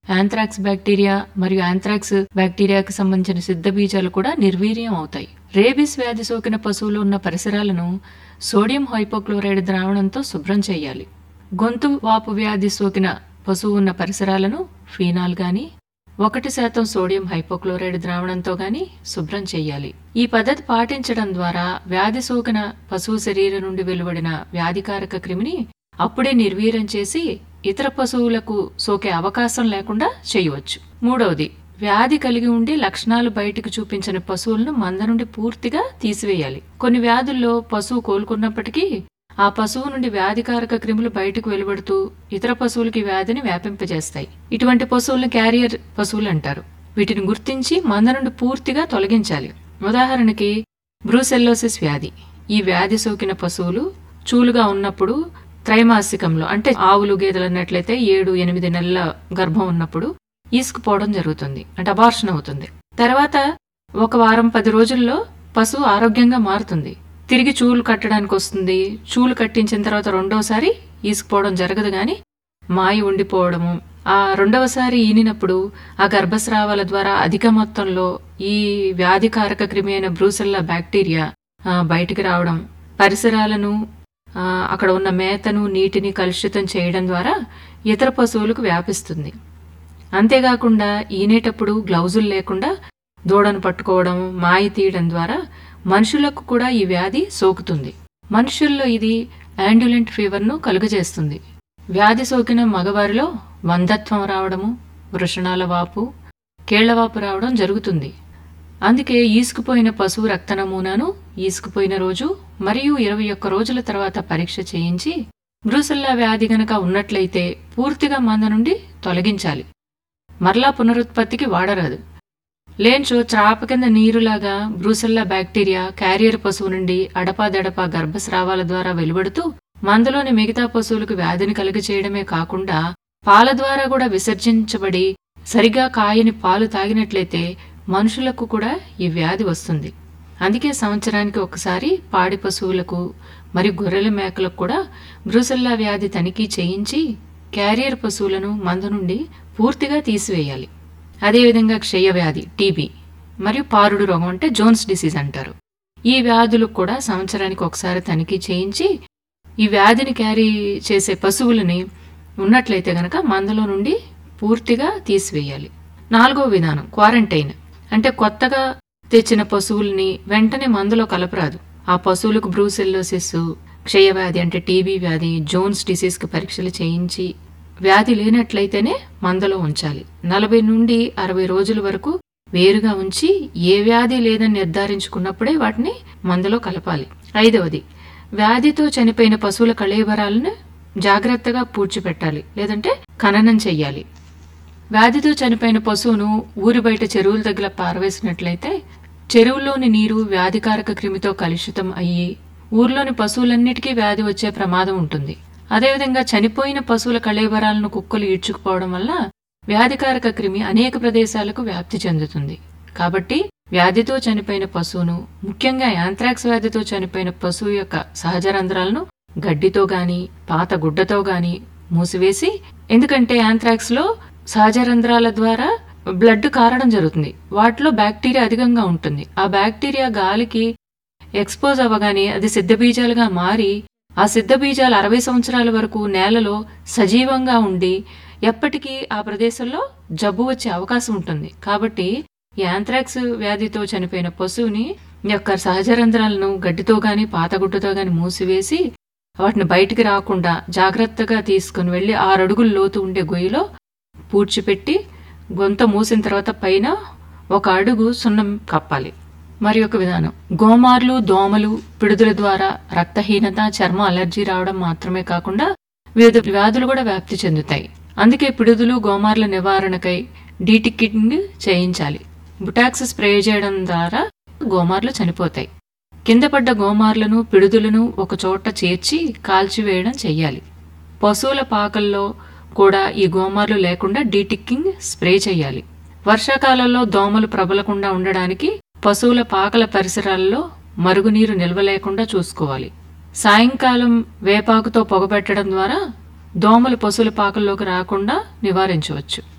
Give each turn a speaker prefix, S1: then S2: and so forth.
S1: anthrax bacteria మరియు anthrax బ్యాక్టీరియాకి సంబంధించిన సిద్ధ బీజాలు కూడా నిర్వీర్యం అవుతాయి రేబిస్ వ్యాధి సోకిన పశువులు ఉన్న పరిసరాలను సోడియం హైపోక్లోరైడ్ ద్రావణంతో శుభ్రం చేయాలి గొంతు వాపు వ్యాధి సోకిన పశువు ఉన్న పరిసరాలను ఫీనాల్ గాని ఒకటి శాతం సోడియం హైపోక్లోరైడ్ ద్రావణంతో గాని శుభ్రం చేయాలి ఈ పద్ధతి పాటించడం ద్వారా వ్యాధి సోకిన పశువు శరీరం నుండి వెలువడిన వ్యాధికారక క్రిమిని అప్పుడే నిర్వీర్యం చేసి ఇతర పశువులకు సోకే అవకాశం లేకుండా చేయవచ్చు మూడవది వ్యాధి కలిగి ఉండి లక్షణాలు బయటకు చూపించిన పశువులను మంద నుండి పూర్తిగా తీసివేయాలి కొన్ని వ్యాధుల్లో పశువు కోలుకున్నప్పటికీ ఆ పశువు నుండి వ్యాధికారక క్రిములు బయటకు వెలువడుతూ ఇతర పశువులకి వ్యాధిని వ్యాపింపజేస్తాయి ఇటువంటి పశువులను క్యారియర్ పశువులు అంటారు వీటిని గుర్తించి మంద నుండి పూర్తిగా తొలగించాలి ఉదాహరణకి బ్రూసెల్లోసిస్ వ్యాధి ఈ వ్యాధి సోకిన పశువులు చూలుగా ఉన్నప్పుడు త్రైమాసికంలో అంటే ఆవులు గేదెలు అన్నట్లయితే ఏడు ఎనిమిది నెలల గర్భం ఉన్నప్పుడు ఈసుకుపోవడం జరుగుతుంది అంటే అబార్షన్ అవుతుంది తర్వాత ఒక వారం పది రోజుల్లో పశువు ఆరోగ్యంగా మారుతుంది తిరిగి చూలు కట్టడానికి వస్తుంది చూలు కట్టించిన తర్వాత రెండోసారి ఈసుకుపోవడం జరగదు గాని మాయి ఉండిపోవడము ఆ రెండవసారి ఈనినప్పుడు ఆ గర్భస్రావాల ద్వారా అధిక మొత్తంలో ఈ వ్యాధికారక క్రిమి అయిన బ్రూసెల్లా బ్యాక్టీరియా ఆ, బయటికి రావడం పరిసరాలను ఆ, అక్కడ ఉన్న మేతను నీటిని కలుషితం చేయడం ద్వారా ఇతర పశువులకు వ్యాపిస్తుంది అంతేకాకుండా ఈనేటప్పుడు గ్లౌజులు లేకుండా దూడను పట్టుకోవడం మాయి తీయడం ద్వారా మనుషులకు కూడా ఈ వ్యాధి సోకుతుంది మనుషుల్లో ఇది యాండ్యులెంట్ ఫీవర్ను కలుగజేస్తుంది వ్యాధి సోకిన మగవారిలో వంధత్వం రావడము వృషణాల వాపు కేళ్లవాపు రావడం జరుగుతుంది అందుకే ఈసుకుపోయిన పశువు రక్త నమూనాను ఈసుకుపోయిన రోజు మరియు ఇరవై ఒక్క రోజుల తర్వాత పరీక్ష చేయించి బ్రూసెల్లా వ్యాధి గనక ఉన్నట్లయితే పూర్తిగా మంద నుండి తొలగించాలి మరలా పునరుత్పత్తికి వాడరాదు లేంచో త్రాప కింద నీరులాగా బ్రూసెల్లా బ్యాక్టీరియా క్యారియర్ పశువు నుండి అడపాదడపా గర్భస్రావాల ద్వారా వెలువడుతూ మందలోని మిగతా పశువులకు వ్యాధిని కలుగచేయడమే కాకుండా పాల ద్వారా కూడా విసర్జించబడి సరిగా కాయని పాలు తాగినట్లయితే మనుషులకు కూడా ఈ వ్యాధి వస్తుంది అందుకే సంవత్సరానికి ఒకసారి పాడి పశువులకు మరియు గొర్రెల మేకలకు కూడా బ్రూసెల్లా వ్యాధి తనిఖీ చేయించి క్యారియర్ పశువులను మంద నుండి పూర్తిగా తీసివేయాలి అదేవిధంగా క్షయవ్యాధి టీబీ మరియు పారుడు రోగం అంటే జోన్స్ డిసీజ్ అంటారు ఈ వ్యాధులు కూడా సంవత్సరానికి ఒకసారి తనిఖీ చేయించి ఈ వ్యాధిని క్యారీ చేసే పశువులని ఉన్నట్లయితే గనక మందలో నుండి పూర్తిగా తీసివేయాలి నాలుగో విధానం క్వారంటైన్ అంటే కొత్తగా తెచ్చిన పశువుల్ని వెంటనే మందులో కలపరాదు ఆ పశువులకు బ్రూసెల్లోసిస్ క్షయవ్యాధి అంటే టీబీ వ్యాధి జోన్స్ డిసీజ్కి పరీక్షలు చేయించి వ్యాధి లేనట్లయితేనే మందలో ఉంచాలి నలభై నుండి అరవై రోజుల వరకు వేరుగా ఉంచి ఏ వ్యాధి లేదని నిర్ధారించుకున్నప్పుడే వాటిని మందలో కలపాలి ఐదవది వ్యాధితో చనిపోయిన పశువుల కళేబరాలను జాగ్రత్తగా పూడ్చిపెట్టాలి లేదంటే ఖననం చెయ్యాలి వ్యాధితో చనిపోయిన పశువును ఊరి బయట చెరువుల దగ్గర పారవేసినట్లయితే చెరువులోని నీరు వ్యాధికారక క్రిమితో కలుషితం అయ్యి ఊర్లోని పశువులన్నిటికీ వ్యాధి వచ్చే ప్రమాదం ఉంటుంది అదేవిధంగా చనిపోయిన పశువుల కళేబరాలను కుక్కలు ఈడ్చుకుపోవడం వల్ల వ్యాధికారక క్రిమి అనేక ప్రదేశాలకు వ్యాప్తి చెందుతుంది కాబట్టి వ్యాధితో చనిపోయిన పశువును ముఖ్యంగా యాంథ్రాక్స్ వ్యాధితో చనిపోయిన పశువు యొక్క సహజ రంధ్రాలను గడ్డితో గాని పాత గుడ్డతో గాని మూసివేసి ఎందుకంటే యాంథ్రాక్స్ లో సహజ రంధ్రాల ద్వారా బ్లడ్ కారడం జరుగుతుంది వాటిలో బ్యాక్టీరియా అధికంగా ఉంటుంది ఆ బ్యాక్టీరియా గాలికి ఎక్స్పోజ్ అవ్వగానే అది సిద్ధబీజాలుగా మారి ఆ సిద్ధబీజాలు అరవై సంవత్సరాల వరకు నేలలో సజీవంగా ఉండి ఎప్పటికీ ఆ ప్రదేశంలో జబ్బు వచ్చే అవకాశం ఉంటుంది కాబట్టి ఈ యాంథ్రాక్స్ వ్యాధితో చనిపోయిన పశువుని యొక్క సహజ రంధ్రాలను గడ్డితో గాని పాతగుడ్డతో గాని మూసివేసి వాటిని బయటికి రాకుండా జాగ్రత్తగా తీసుకుని వెళ్ళి ఆరు అడుగుల లోతు ఉండే గొయ్యిలో పూడ్చిపెట్టి గొంత మూసిన తర్వాత పైన ఒక అడుగు సున్నం కప్పాలి మరి ఒక విధానం గోమార్లు దోమలు పిడుదల ద్వారా రక్తహీనత చర్మ అలర్జీ రావడం మాత్రమే కాకుండా వివిధ వ్యాధులు కూడా వ్యాప్తి చెందుతాయి అందుకే పిడుదలు గోమార్ల నివారణకై డీటికింగ్ చేయించాలి బుటాక్స్ స్ప్రే చేయడం ద్వారా గోమార్లు చనిపోతాయి కింద పడ్డ గోమార్లను పిడుదులను ఒక చోట చేర్చి కాల్చివేయడం చెయ్యాలి పశువుల పాకల్లో కూడా ఈ గోమార్లు లేకుండా డీటిక్కింగ్ స్ప్రే చేయాలి వర్షాకాలంలో దోమలు ప్రబలకుండా ఉండడానికి పశువుల పాకల పరిసరాల్లో మరుగునీరు నిల్వ లేకుండా చూసుకోవాలి సాయంకాలం వేపాకుతో పొగబెట్టడం ద్వారా దోమలు పశువుల పాకల్లోకి రాకుండా నివారించవచ్చు